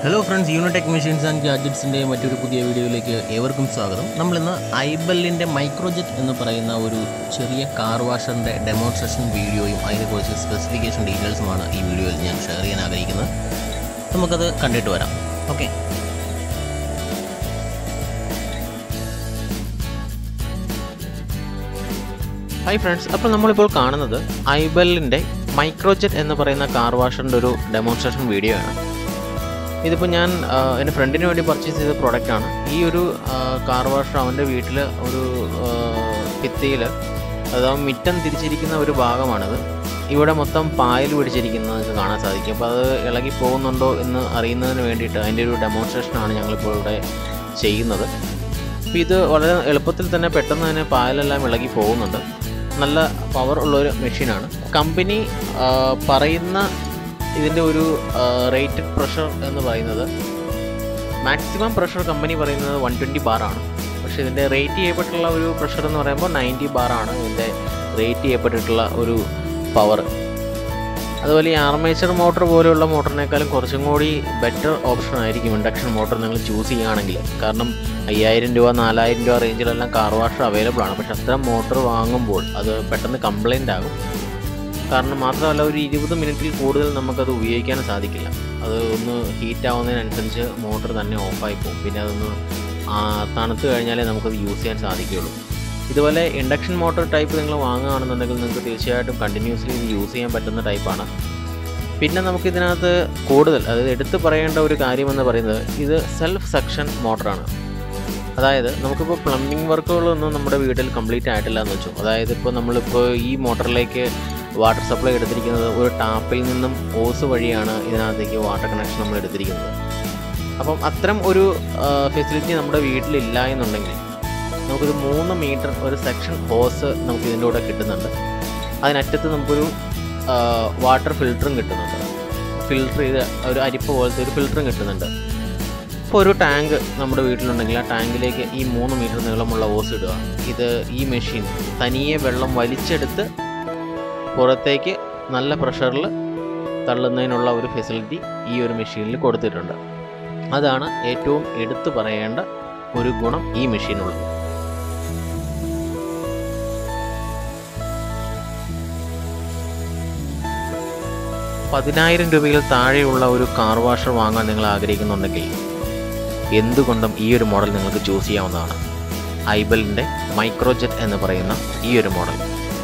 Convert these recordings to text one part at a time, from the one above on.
hello friends Unitech machines and ഗാഡ്ജറ്റ്സിൻ്റെ മറ്റൊരു പുതിയ വീഡിയോയിലേക്ക് ഏവർക്കും സ്വാഗതം നമ്മളിന്ന് ഐബെല്ലിൻ്റെ മൈക്രോജെറ്റ് എന്ന് പറയുന്ന ഒരു ചെറിയ കാർ വാഷറിൻ്റെ ഡെമോൺസ്ട്രേഷൻ വീഡിയോയും അതിനെക്കുറിച്ച് സ്പെസിഫിക്കേഷൻ ഡീറ്റെയിൽസുമാണ് ഈ വീഡിയോയിൽ ഞാൻ ഷെയർ ചെയ്യാൻ ആഗ്രഹിക്കുന്നത് നമുക്കത് കണ്ടിട്ട് വരാം ഓക്കെ ഹായ് ഫ്രണ്ട്സ് അപ്പോൾ നമ്മളിപ്പോൾ കാണുന്നത് ഐബെല്ലിൻ്റെ മൈക്രോജെറ്റ് എന്ന് പറയുന്ന കാർ വാഷറിൻ്റെ ഒരു ഡെമോൺസ്ട്രേഷൻ വീഡിയോ ആണ് ഇതിപ്പോൾ ഞാൻ ആ, എൻ്റെ ഫ്രണ്ടിന് വേണ്ടി പർച്ചേസ് ചെയ്ത പ്രോഡക്റ്റാണ് ഈ ഒരു കാർ വാഷർ അവൻ്റെ വീട്ടിൽ ഒരു ഭിത്തിയിൽ അഥവാ മിറ്റം തിരിച്ചിരിക്കുന്ന ഒരു ഭാഗമാണിത് ഇവിടെ മൊത്തം പായൽ പിടിച്ചിരിക്കുന്നത് നിങ്ങൾക്ക് കാണാൻ സാധിക്കും അപ്പോൾ അത് ഇളകി പോകുന്നുണ്ടോ എന്ന് അറിയുന്നതിന് വേണ്ടിയിട്ട് അതിൻ്റെ ഒരു ഡെമോൺസ്ട്രേഷനാണ് ഞങ്ങളിപ്പോൾ ഇവിടെ ചെയ്യുന്നത് അപ്പോൾ ഇത് വളരെ എളുപ്പത്തിൽ തന്നെ പെട്ടെന്ന് തന്നെ പായലെല്ലാം ഇളകി പോകുന്നുണ്ട് നല്ല പവർ ഉള്ളൊരു മെഷീനാണ് കമ്പനി ആ, പറയുന്ന ഇതിൻ്റെ ഒരു റേറ്റഡ് പ്രഷർ എന്ന് പറയുന്നത് മാക്സിമം പ്രഷർ കമ്പനി പറയുന്നത് വൺ ട്വൻറ്റി ബാറാണ് പക്ഷേ ഇതിൻ്റെ റേറ്റ് ചെയ്യപ്പെട്ടുള്ള ഒരു പ്രഷർ എന്ന് പറയുമ്പോൾ നയൻറ്റി ബാറാണ് ഇതിൻ്റെ റേറ്റ് ചെയ്യപ്പെട്ടിട്ടുള്ള ഒരു പവർ അതുപോലെ ഈ ആർമേച്ചർ മോട്ടർ പോലെയുള്ള മോട്ടറിനേക്കാളും കുറച്ചും കൂടി ബെറ്റർ ഓപ്ഷൻ ആയിരിക്കും ഇൻഡക്ഷൻ മോട്ടർ നിങ്ങൾ ചൂസ് ചെയ്യുകയാണെങ്കിൽ കാരണം അയ്യായിരം രൂപ നാലായിരം രൂപ റേഞ്ചിലെല്ലാം കാർ വാഷർ അവൈലബിൾ ആണ് പക്ഷെ അത്തരം മോട്ടർ വാങ്ങുമ്പോൾ അത് പെട്ടെന്ന് കംപ്ലൈൻ്റ് ആകും കാരണം മാത്രമല്ല ഒരു ഇരുപത് മിനിറ്റിൽ കൂടുതൽ നമുക്കത് ഉപയോഗിക്കാൻ സാധിക്കില്ല അത് ഒന്ന് ഹീറ്റ് ആവുന്നതിനനുസരിച്ച് മോട്ടർ തന്നെ ഓഫായി പോകും പിന്നെ അതൊന്ന് ആ, തണുത്ത് കഴിഞ്ഞാലേ നമുക്കത് യൂസ് ചെയ്യാൻ സാധിക്കുകയുള്ളൂ ഇതുപോലെ ഇൻഡക്ഷൻ മോട്ടോർ ടൈപ്പ് നിങ്ങൾ വാങ്ങുകയാണെന്നുണ്ടെങ്കിൽ നിങ്ങൾക്ക് തീർച്ചയായിട്ടും കണ്ടിന്യൂസ്ലി ഇത് യൂസ് ചെയ്യാൻ പറ്റുന്ന ടൈപ്പാണ് പിന്നെ നമുക്കിതിനകത്ത് കൂടുതൽ അതായത് എടുത്തു പറയേണ്ട ഒരു കാര്യമെന്ന് പറയുന്നത് ഇത് സെൽഫ് സക്ഷൻ മോട്ടറാണ് അതായത് നമുക്കിപ്പോൾ പ്ലംബിംഗ് വർക്കുകളൊന്നും നമ്മുടെ വീട്ടിൽ കംപ്ലീറ്റ് ആയിട്ടില്ല എന്ന് വെച്ചു അതായത് ഇപ്പോൾ നമ്മളിപ്പോൾ ഈ മോട്ടറിലേക്ക് വാട്ടർ സപ്ലൈ എടുത്തിരിക്കുന്നത് ഒരു ടാപ്പിൽ നിന്നും ഓസ് വഴിയാണ് ഇതിനകത്തേക്ക് വാട്ടർ കണക്ഷൻ നമ്മൾ എടുത്തിരിക്കുന്നത് അപ്പം അത്തരം ഒരു ഫെസിലിറ്റി നമ്മുടെ വീട്ടിലില്ല എന്നുണ്ടെങ്കിൽ നമുക്കൊരു മൂന്ന് മീറ്റർ ഒരു സെക്ഷൻ ഹോസ് നമുക്ക് ഇതിൻ്റെ കൂടെ കിട്ടുന്നുണ്ട് അതിനറ്റത്ത് നമുക്കൊരു വാട്ടർ ഫിൽറ്ററും കിട്ടുന്നുണ്ട് ഫിൽറ്റർ ചെയ്ത് ഒരു അരിപ്പ പോലത്തെ ഒരു ഫിൽറ്ററും കിട്ടുന്നുണ്ട് ഇപ്പോൾ ഒരു ടാങ്ക് നമ്മുടെ വീട്ടിലുണ്ടെങ്കിൽ ആ ടാങ്കിലേക്ക് ഈ മൂന്ന് മീറ്റർ നീളമുള്ള ഓസ് ഇടുക ഇത് ഈ മെഷീൻ തനിയെ വെള്ളം വലിച്ചെടുത്ത് പുറത്തേക്ക് നല്ല പ്രഷറിൽ തള്ളുന്നതിനുള്ള ഒരു ഫെസിലിറ്റി ഈ ഒരു മെഷീനിൽ കൊടുത്തിട്ടുണ്ട് അതാണ് ഏറ്റവും എടുത്തു പറയേണ്ട ഒരു ഗുണം ഈ മെഷീനുള്ളത് പതിനായിരം രൂപയിൽ താഴെയുള്ള ഒരു കാർ വാഷർ വാങ്ങാൻ നിങ്ങൾ ആഗ്രഹിക്കുന്നുണ്ടെങ്കിൽ എന്തുകൊണ്ടും ഈ ഒരു മോഡൽ നിങ്ങൾക്ക് ചൂസ് ചെയ്യാവുന്നതാണ് ഐബലിൻ്റെ മൈക്രോജെറ്റ് എന്ന് പറയുന്ന ഈ ഒരു മോഡൽ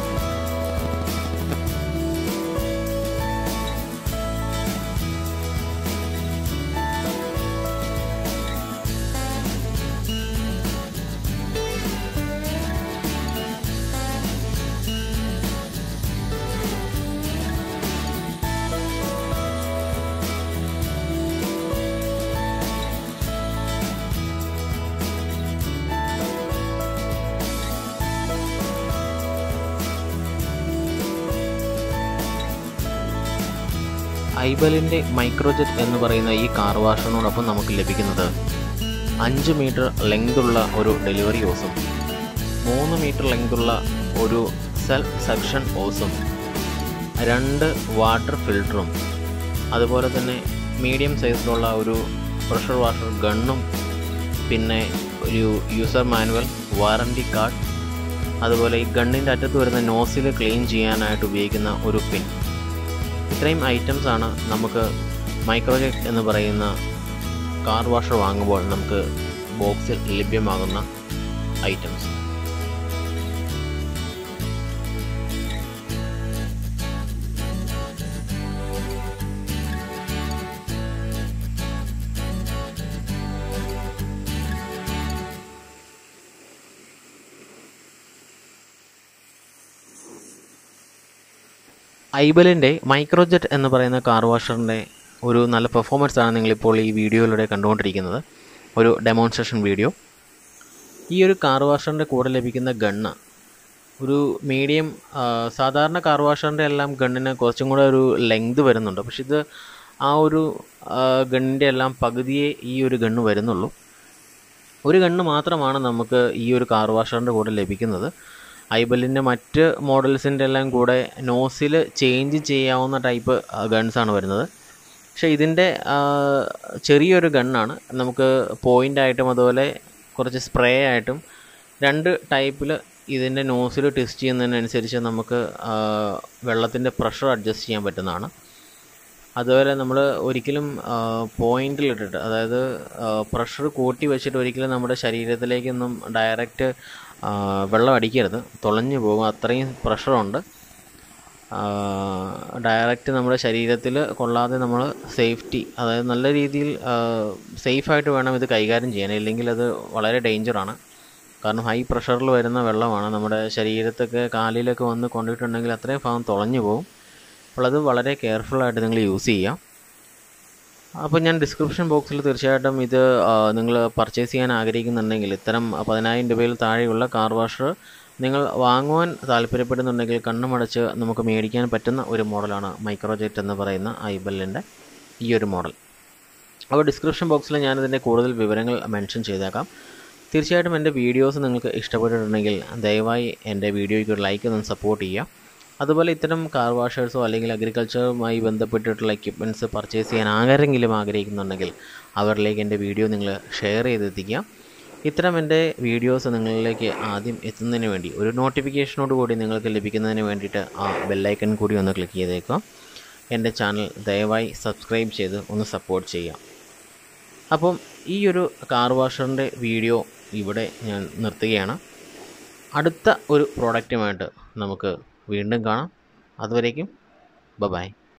ഐബലിൻ്റെ മൈക്രോജെറ്റ് എന്ന് പറയുന്ന ഈ കാർ വാഷറിനോടൊപ്പം നമുക്ക് ലഭിക്കുന്നത് അഞ്ച് മീറ്റർ ലെങ്തുള്ള ഒരു ഡെലിവറി ഓസും മൂന്ന് മീറ്റർ ലെങ്തുള്ള ഒരു സെൽഫ് സക്ഷൻ ഓസും രണ്ട് വാട്ടർ ഫിൽറ്ററും അതുപോലെ തന്നെ മീഡിയം സൈസിലുള്ള ഒരു പ്രഷർ വാഷർ ഗണ്ണും പിന്നെ ഒരു യൂസർ മാനുവൽ വാറണ്ടി കാർഡ് അതുപോലെ ഈ ഗണ്ണിൻ്റെ അറ്റത്ത് വരുന്ന നോസിൽ ക്ലീൻ ചെയ്യാനായിട്ട് ഉപയോഗിക്കുന്ന ഒരു പിൻ ഇത്രയും ഐറ്റംസ് ആണ് നമുക്ക് മൈക്രോജെറ്റ് എന്ന് പറയുന്ന കാർ വാഷർ വാങ്ങുമ്പോൾ നമുക്ക് ബോക്സിൽ ലഭ്യമാകുന്ന ഐറ്റംസ് ഐബലിൻ്റെ മൈക്രോജെറ്റ് എന്ന് പറയുന്ന കാർ വാഷറിൻ്റെ ഒരു നല്ല പെർഫോമൻസ് ആണ് നിങ്ങളിപ്പോൾ ഈ വീഡിയോയിലൂടെ കണ്ടുകൊണ്ടിരിക്കുന്നത് ഒരു ഡെമോൺസ്ട്രേഷൻ വീഡിയോ ഈ ഒരു കാർ വാഷറിൻ്റെ കൂടെ ലഭിക്കുന്ന ഗണ്ണ് ഒരു മീഡിയം സാധാരണ കാർ വാഷറിൻ്റെ എല്ലാം ഗണ്ണിന് കുറച്ചും കൂടെ ഒരു ലെങ്ത് വരുന്നുണ്ട് പക്ഷെ ഇത് ആ ഒരു ഗണ്ണിൻ്റെ എല്ലാം പകുതിയേ ഈ ഒരു ഗണ്ണ് വരുന്നുള്ളൂ ഒരു ഗണ്ണ് മാത്രമാണ് നമുക്ക് ഈ ഒരു കാർ വാഷറിൻ്റെ കൂടെ ലഭിക്കുന്നത് ഐബലിൻ്റെ മറ്റ് മോഡൽസിൻ്റെ എല്ലാം കൂടെ നോസിൽ ചേഞ്ച് ചെയ്യാവുന്ന ടൈപ്പ് ഗൺസാണ് വരുന്നത് പക്ഷേ ഇതിൻ്റെ ചെറിയൊരു ഗണ്ണാണ് നമുക്ക് പോയിൻ്റായിട്ടും അതുപോലെ കുറച്ച് സ്പ്രേ ആയിട്ടും രണ്ട് ടൈപ്പിൽ ഇതിൻ്റെ നോസിൽ ടെസ്റ്റ് ചെയ്യുന്നതിനനുസരിച്ച് നമുക്ക് വെള്ളത്തിൻ്റെ പ്രഷർ അഡ്ജസ്റ്റ് ചെയ്യാൻ പറ്റുന്നതാണ് അതുപോലെ നമ്മൾ ഒരിക്കലും പോയിന്റിലിട്ടിട്ട് അതായത് പ്രഷർ കൂട്ടി വെച്ചിട്ട് ഒരിക്കലും നമ്മുടെ ശരീരത്തിലേക്കൊന്നും ഡയറക്റ്റ് വെള്ളം അടിക്കരുത് തുളഞ്ഞു പോകും അത്രയും പ്രഷറുണ്ട് ഡയറക്റ്റ് നമ്മുടെ ശരീരത്തിൽ കൊള്ളാതെ നമ്മൾ സേഫ്റ്റി അതായത് നല്ല രീതിയിൽ സേഫായിട്ട് വേണം ഇത് കൈകാര്യം ചെയ്യാൻ ഇല്ലെങ്കിൽ അത് വളരെ ഡേഞ്ചറാണ് കാരണം ഹൈ പ്രഷറിൽ വരുന്ന വെള്ളമാണ് നമ്മുടെ ശരീരത്തൊക്കെ കാലിലൊക്കെ വന്ന് കൊണ്ടിട്ടുണ്ടെങ്കിൽ അത്രയും ഭാഗം തുളഞ്ഞു പോകും അപ്പോൾ അത് വളരെ കെയർഫുള്ളായിട്ട് നിങ്ങൾ യൂസ് ചെയ്യാം അപ്പോൾ ഞാൻ ഡിസ്ക്രിപ്ഷൻ ബോക്സിൽ തീർച്ചയായിട്ടും ഇത് നിങ്ങൾ പർച്ചേസ് ചെയ്യാൻ ആഗ്രഹിക്കുന്നുണ്ടെങ്കിൽ ഇത്തരം പതിനായിരം രൂപയിൽ താഴെയുള്ള കാർ വാഷർ നിങ്ങൾ വാങ്ങുവാൻ താല്പര്യപ്പെടുന്നുണ്ടെങ്കിൽ കണ്ണുമടച്ച് നമുക്ക് മേടിക്കാൻ പറ്റുന്ന ഒരു മോഡലാണ് മൈക്രോജെറ്റ് എന്ന് പറയുന്ന ഐബെല്ലിൻ്റെ ഈ ഒരു മോഡൽ അപ്പോൾ ഡിസ്ക്രിപ്ഷൻ ബോക്സിൽ ഞാനിതിൻ്റെ കൂടുതൽ വിവരങ്ങൾ മെൻഷൻ ചെയ്തേക്കാം തീർച്ചയായിട്ടും എൻ്റെ വീഡിയോസ് നിങ്ങൾക്ക് ഇഷ്ടപ്പെട്ടിട്ടുണ്ടെങ്കിൽ ദയവായി എൻ്റെ വീഡിയോയ്ക്ക് ഒരു ലൈക്ക് ഒന്ന് സപ്പോർട്ട് ചെയ്യുക അതുപോലെ ഇത്തരം കാർ വാഷേഴ്സോ അല്ലെങ്കിൽ അഗ്രികൾച്ചറുമായി ബന്ധപ്പെട്ടിട്ടുള്ള എക്യുപ്മെൻറ്റ്സ് പർച്ചേസ് ചെയ്യാൻ ആരെങ്കിലും ആഗ്രഹിക്കുന്നുണ്ടെങ്കിൽ അവരിലേക്ക് എൻ്റെ വീഡിയോ നിങ്ങൾ ഷെയർ ചെയ്തെത്തിക്കുക ഇത്തരം എൻ്റെ വീഡിയോസ് നിങ്ങളിലേക്ക് ആദ്യം എത്തുന്നതിന് വേണ്ടി ഒരു നോട്ടിഫിക്കേഷനോട് കൂടി നിങ്ങൾക്ക് ലഭിക്കുന്നതിന് വേണ്ടിയിട്ട് ആ ബെല്ലൈക്കൺ കൂടി ഒന്ന് ക്ലിക്ക് ചെയ്തേക്കുക എൻ്റെ ചാനൽ ദയവായി സബ്സ്ക്രൈബ് ചെയ്ത് ഒന്ന് സപ്പോർട്ട് ചെയ്യാം അപ്പം ഈ ഒരു കാർ വാഷറിൻ്റെ വീഡിയോ ഇവിടെ ഞാൻ നിർത്തുകയാണ് അടുത്ത ഒരു പ്രോഡക്റ്റുമായിട്ട് നമുക്ക് വീണ്ടും കാണാം അതുവരേക്കും ബ ബൈ